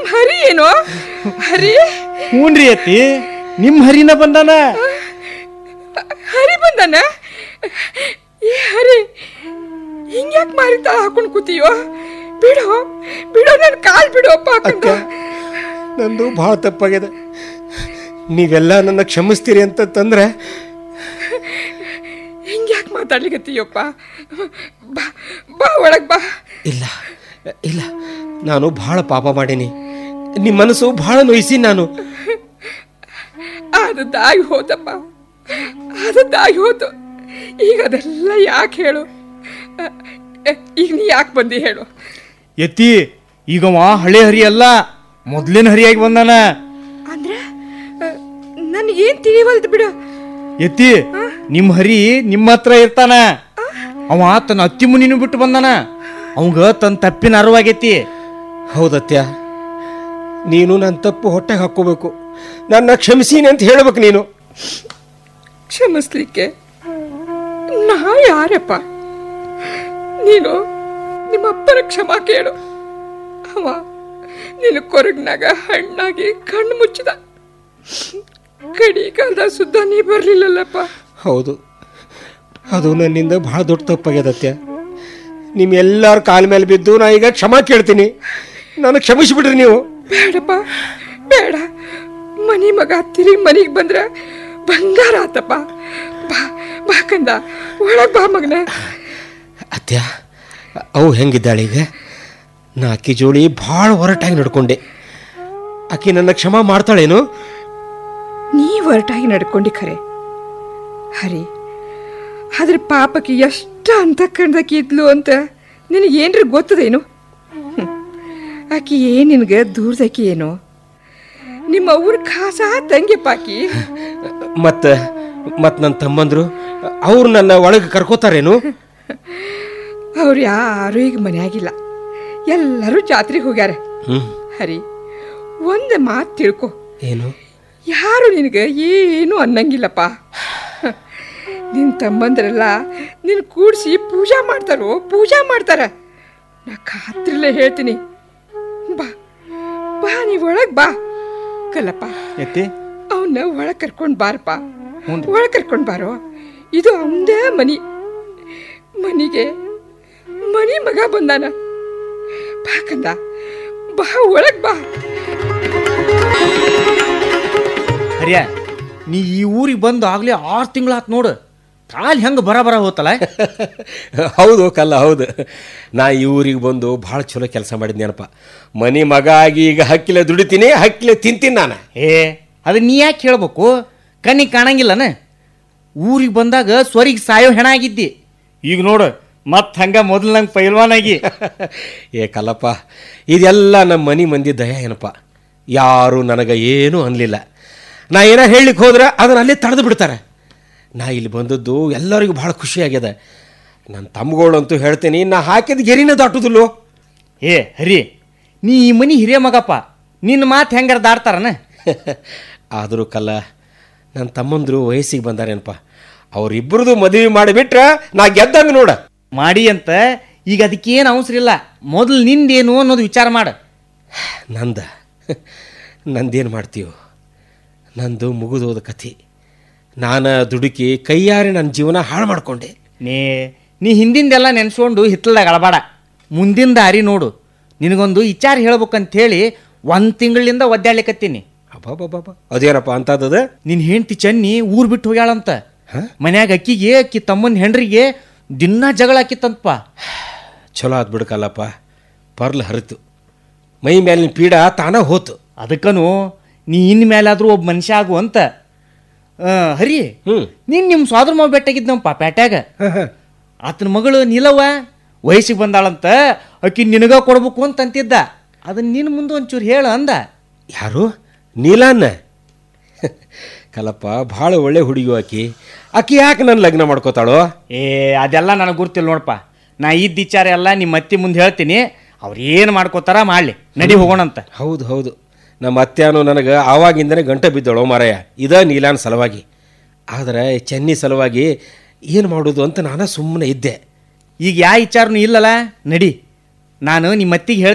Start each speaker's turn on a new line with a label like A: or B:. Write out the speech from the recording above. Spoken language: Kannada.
A: ಹರಿ ಏನು ಹರಿ
B: ಹ್ಞೂನ್ರಿ ಅತ್ತಿ ನಿಮ್ಮ ಹರಿನ ಬಂದಾನ
A: ಹರಿ ಬಂದಾನ ಈ ಹರಿ ಹಿಂಗ್ಯಾಕ್ ಮಾರಿ ತಳ ಹಾಕೊಂಡು ಕೂತೀಯೋ ಬಿಡು ಬಿಡು ನನ್ನ ಕಾಲ್ ಬಿಡು ಅಪ್ಪ
C: ಅಕ್ಕ ನಂದು ಭಾಳ ತಪ್ಪಾಗಿದೆ ನೀವೆಲ್ಲ ನನ್ನ ಕ್ಷಮಿಸ್ತೀರಿ ಅಂತಂದ್ರೆ
A: ಹಿಂಗ್ಯಾಕ್ ಮಾತಾಡ್ಲಿಕತ್ತೀಯಪ್ಪ ಬಾ ಬಾ ಒಳಗ್ ಬಾ
C: ಇಲ್ಲ ಇಲ್ಲ ನಾನು ಭಾಳ ಪಾಪ ಮಾಡೀನಿ ನಿಮ್ಮ ಮನಸ್ಸು ಭಾಳ ನೋಯಿಸಿ ನಾನು
A: ಆದದ್ದಾಗಿ ಹೋತಪ್ಪ ಆದದ್ದಾಗಿ ಹೋತು ಈಗ ಅದೆಲ್ಲ ಯಾಕೆ ಹೇಳು ಅ- ಅ- ಈಗ ನೀ ಯಾಕೆ ಬಂದಿ ಹೇಳು
B: ಎತ್ತಿ ಈಗವ ಹಳೆ ಹರಿ ಅಲ್ಲ ಮೊದ್ಲಿನ ಹರಿಯಾಗಿ ಬಂದಾನ
A: ಅಂದ್ರೆ ನನಗೇನ್ ತಿಳಿವಲ್ದು ಬಿಡು
B: ಎತ್ತಿ ನಿಮ್ಮ ಹರಿ ನಿಮ್ಮ ಹತ್ರ ಇರ್ತಾನ ಅವ ತನ್ನ ಅತ್ತಿ ಮುನಿನೂ ಬಿಟ್ಟು ಬಂದಾನ ಅವಂಗ ತನ್ನ ತಪ್ಪಿನ ಅರಿವಾಗೈತಿ
C: ಹೌದತ್ಯ ನೀನು ನನ್ನ ತಪ್ಪು ಹೊಟ್ಟೆಗೆ ಹಾಕ್ಕೋಬೇಕು ನನ್ನ ಕ್ಷಮಿಸೀನಿ ಅಂತ ಹೇಳ್ಬೇಕು ನೀನು
A: ಕ್ಷಮಿಸ್ಲಿಕ್ಕೆ ನಾ ಯಾರಪ್ಪ ನೀನು ನಿಮ್ಮ ಅಪ್ಪನ ಕ್ಷಮಾ ಕೇಳು ಅವ ನಿನ್ನ ಕೊರಗ್ನಾಗ ಹಣ್ಣಾಗಿ ಕಣ್ಣು ಮುಚ್ಚಿದ ಕಡಿ ಕಾಲದ ಸುದ್ದ ನೀ ಬರ್ಲಿಲ್ಲಲ್ಲಪ್ಪ
C: ಹೌದು ಅದು ನನ್ನಿಂದ ಭಾಳ ದೊಡ್ಡ ತಪ್ಪಾಗ್ಯದತ್ಯ ನಿಮ್ಮ ಎಲ್ಲರ ಕಾಲ ಮೇಲೆ ಬಿದ್ದು ನಾ ಈಗ ಕ್ಷಮಾ ಕೇಳ್ತೀನಿ ನಾನು ಕ್ಷಮಿಸಿಬಿಡ್ರಿ ನೀವು
A: ಬೇಡಪ್ಪ ಬೇಡ ಮನಿ ಮಗ ತಿರುಗಿ ಮನಿಗೆ ಬಂದ್ರೆ ಬಂಗಾರ ಆತಪ್ಪ ಬಾ ಬಾ ಕಂದ ಒಳಗ್ ಬಾ ಮಗನ
C: ಅತ್ಯ ಅವು ಹೆಂಗಿದ್ದಾಳೆ ಈಗ ನಾ ಅಕ್ಕಿ ಜೋಳಿ ಭಾಳ ಹೊರಟಾಗಿ ನಡ್ಕೊಂಡೆ ಆಕಿ ನನ್ನ ಕ್ಷಮಾ ಮಾಡ್ತಾಳೇನು
A: ನೀ ಹೊರಟಾಗಿ ನಡ್ಕೊಂಡಿ ಖರೆ ಹರಿ ಆದ್ರೆ ಪಾಪಕ್ಕೆ ಎಷ್ಟು ಅಂತಕ್ಕಂಡಕ್ಕೆ ಇದ್ಲು ಅಂತ ನಿನಗೇನ್ರಿ ಗೊತ್ತದೇನು ಹ್ಮ್. ಆಕಿ ಏನ್ ನಿನಗೆ ದೂರದಕ್ಕಿ ಏನು ನಿಮ್ಮ ಅವ್ರ ಖಾಸ ತಂಗಿಪ್ಪ ಆಕಿ
C: ಮತ್ತು ಮತ್ತು ನನ್ನ ತಮ್ಮಂದ್ರು ಅವ್ರು ನನ್ನ ಒಳಗೆ ಕರ್ಕೋತಾರೇನು
A: ಅವ್ರು ಯಾರು ಈಗ ಮನೆಯಾಗಿಲ್ಲ ಎಲ್ಲರೂ ಜಾತ್ರೆಗೆ ಹೋಗ್ಯಾರ
C: ಹ್ಞೂ
A: ಹರಿ ಒಂದು ಮಾತು ತಿಳ್ಕೊ
C: ಏನು
A: ಯಾರು ನಿನಗೆ ಏನು ಅನ್ನಂಗಿಲ್ಲಪ್ಪ ನಿನ್ನ ತಮ್ಮಂದ್ರೆಲ್ಲ ನಿನ್ನ ಕೂಡಿಸಿ ಪೂಜಾ ಮಾಡ್ತಾರೋ ಪೂಜಾ ಮಾಡ್ತಾರ ನಾ ಖಾತ್ರಿಲೇ ಹೇಳ್ತೀನಿ ಬಾ ಬಾ ನೀ ಒಳಗೆ ಬಾ ಕಲ್ಲಪ್ಪ
B: ಎತ್ತಿ
A: ಅವನ್ನ ಒಳಗೆ ಕರ್ಕೊಂಡು ಬಾರಪ್ಪ
B: ಹ್ಞೂನ್ರಿ.
A: ಒಳಗೆ ಕರ್ಕೊಂಡು ಬಾರೋ ಇದು ಅವಂದೇ ಮನಿ ಮನಿಗೆ ಮನಿ ಮಗ ಬಂದಾನ ಬಾ ಕಂದ ಬಾ ಒಳಗೆ ಬಾ
B: ಹರಿಯ ನೀ ಈ ಊರಿಗೆ ಬಂದು ಆಗ್ಲೇ ಆರು ತಿಂಗಳಾತ್ ನೋಡು ಕಾಲ್ ಹೆಂಗೆ ಬರ ಬರ ಹೋತಲ್ಲ
C: ಹೌದು ಕಲ್ಲ ಹೌದು ನಾ ಈ ಊರಿಗೆ ಬಂದು ಭಾಳ ಚಲೋ ಕೆಲಸ ಮಾಡಿದ್ನೇನಪ್ಪ ಮನೆ ಮಗ ಆಗಿ ಈಗ ಹಕ್ಕಿಲೆ ದುಡಿತೀನಿ ಹಕ್ಕಿಲೆ ತಿಂತೀನಿ ನಾನು
B: ಏ ಅದು ನೀ ಯಾಕೆ ಹೇಳ್ಬೇಕು ಕಣ್ಣಿಗೆ ಕಾಣಂಗಿಲ್ಲನ ಊರಿಗೆ ಬಂದಾಗ ಸ್ವರಿಗೆ ಸಾಯೋ ಹೆಣ ಆಗಿದ್ದಿ ಈಗ ನೋಡು ಮತ್ತೆ ಹಂಗ ಮೊದಲು ನಂಗೆ ಪೈಲ್ವಾನಾಗಿ
C: ಏ ಕಲ್ಲಪ್ಪ ಇದೆಲ್ಲ ನಮ್ಮ ಮನೆ ಮಂದಿ ದಯ ಏನಪ್ಪ ಯಾರು ನನಗೆ ಏನೂ ಅನ್ನಲಿಲ್ಲ ನಾ ಏನೋ ಹೇಳಲಿಕ್ಕೆ ಹೋದ್ರೆ ಅದನ್ನ ಅಲ್ಲೇ ತಡೆದು ಬಿಡ್ತಾರೆ ನಾ ಇಲ್ಲಿ ಬಂದದ್ದು ಎಲ್ಲರಿಗೂ ಭಾಳ ಖುಷಿಯಾಗ್ಯದ ನನ್ನ ತಮ್ಮಗಳಂತೂ ಹೇಳ್ತೀನಿ ನಾ ಹಾಕಿದ ಗೆರಿನ ದಾಟುದಿಲ್ಲೋ
B: ಏ ಹರಿ ನೀ ಈ ಮನಿ ಹಿರಿಯ ಮಗಪ್ಪ ನಿನ್ನ ಮಾತು ಹೆಂಗಾರ ದಾಡ್ತಾರನ
C: ಆದರೂ ಕಲ್ಲ ನನ್ನ ತಮ್ಮಂದ್ರು ವಯಸ್ಸಿಗೆ ಬಂದಾರೇನಪ್ಪ ಅವರಿಬ್ಬರದು ಮದುವೆ ಮಾಡಿಬಿಟ್ರೆ ನಾ ಗೆದ್ದಂಗೆ ನೋಡ
B: ಮಾಡಿ ಅಂತ ಈಗ ಅದಕ್ಕೇನು ಅವಸರ ಇಲ್ಲ ಮೊದಲು ನಿಂದೇನು ಅನ್ನೋದು ವಿಚಾರ ಮಾಡು
C: ನಂದ ನಂದೇನು ಮಾಡ್ತೀವೋ ನಂದು ಮುಗಿದೋದ ಕಥೆ ನಾನು ದುಡುಕಿ ಕೈಯಾರೆ ನನ್ನ ಜೀವನ ಹಾಳು ಮಾಡ್ಕೊಂಡೆ
B: ನೇ ನೀ ಹಿಂದಿಂದೆಲ್ಲ ನೆನ್ಸ್ಕೊಂಡು ಹಿತ್ತಲ್ದಾಗ ಅಳಬೇಡ ಮುಂದಿನ ದಾರಿ ನೋಡು ನಿನಗೊಂದು ವಿಚಾರ ಹೇಳ್ಬೇಕಂತ ಹೇಳಿ ಒಂದು ತಿಂಗಳಿಂದ ಒದ್ದಾಡ್ಲಿಕತ್ತೀನಿ
C: ಅಬ್ಬಾಬಾಬಾ ಅದೇನಪ್ಪ ಅಂತದದ
B: ನಿನ್ನ ಹೆಂಡತಿ ಚನ್ನಿ ಊರು ಬಿಟ್ಟು ಹೋಗ್ಯಾಳಂತ ಮನ್ಯಾಗ ಅಕ್ಕಿಗೆ ಅಕ್ಕಿ ತಮ್ಮನ ಹೆಂಡ್ರಿಗೆ ದಿನ ಜಗಳ ಆಕಿತ್ತಂತಪ್ಪ
C: ಚಲೋ ಆತ್ ಬಿಡ್ಕಲ್ಲಪ್ಪ ಪರ್ಲ್ ಹರಿತು ಮೈ ಮೇಲಿನ ಪೀಡ ತಾನ ಹೋತು
B: ಅದಕ್ಕನು ನೀ ಇನ್ ಮೇಲಾದ್ರೂ ಒಬ್ಬ ಮನುಷ್ಯ ಆಗು ಅಂತ ಆ, ಹರಿ
C: ಹ್ಞೂ
B: ನೀನ್ ನಿಮ್ಮ ಸೋದರ ಮಾವ ಬೆಟ್ಟಾಗಿದ್ನಪ್ಪ ಪ್ಯಾಟ್ಯಾಗ ಆತನ ಮಗಳು ನಿಲವ ವಯಸ್ಸಿಗೆ ಬಂದಾಳಂತ ಆಕಿ ನಿನಗ ಕೊಡ್ಬೇಕು ಅಂತ ಅಂತಿದ್ದ ಅದನ್ನ ನಿನ್ನ ಮುಂದೆ ಒಂಚೂರು ಹೇಳ ಅಂದ
C: ಯಾರು ನೀಲಾನ್ನ ಕಲಪ್ಪ ಭಾಳ ಒಳ್ಳೆ ಹುಡುಗಿ ಆಕಿ ಆಕಿ ಯಾಕೆ ನನ್ನ ಲಗ್ನ ಮಾಡ್ಕೋತಾಳೋ
B: ಏ ಅದೆಲ್ಲ ನನಗೆ ಗೊತ್ತಿಲ್ಲ ನೋಡಪ್ಪ ನಾ ಇದ್ದ ವಿಚಾರ ಎಲ್ಲ ನಿಮ್ಮ ಅತ್ತಿ ಮುಂದೆ ಹೇಳ್ತೀನಿ ಅವ್ರು ಏನು ಮಾಡ್ಕೋತಾರ ಮಾಡಲಿ ನಡಿ ಹೋಗೋಣಂತ
C: ಹೌದು ಹೌದು ನಮ್ಮ ಅತ್ಯಾನು ನನಗೆ ಆವಾಗಿಂದನೇ ಗಂಟೆ ಬಿದ್ದಳು ಮಾರಾಯ ಇದ ನೀಲಾನ್ ಸಲುವಾಗಿ ಆದರೆ ಚೆನ್ನಿ ಸಲುವಾಗಿ ಏನು ಮಾಡೋದು ಅಂತ ನಾನು ಸುಮ್ಮನೆ ಇದ್ದೆ
B: ಈಗ ಯಾ ವಿಚಾರನೂ ಇಲ್ಲಲ್ಲ ನಡಿ ನಾನು ನಿಮ್ಮ ಅತ್ತಿಗೆ ಹೇಳ್ತೀನಿ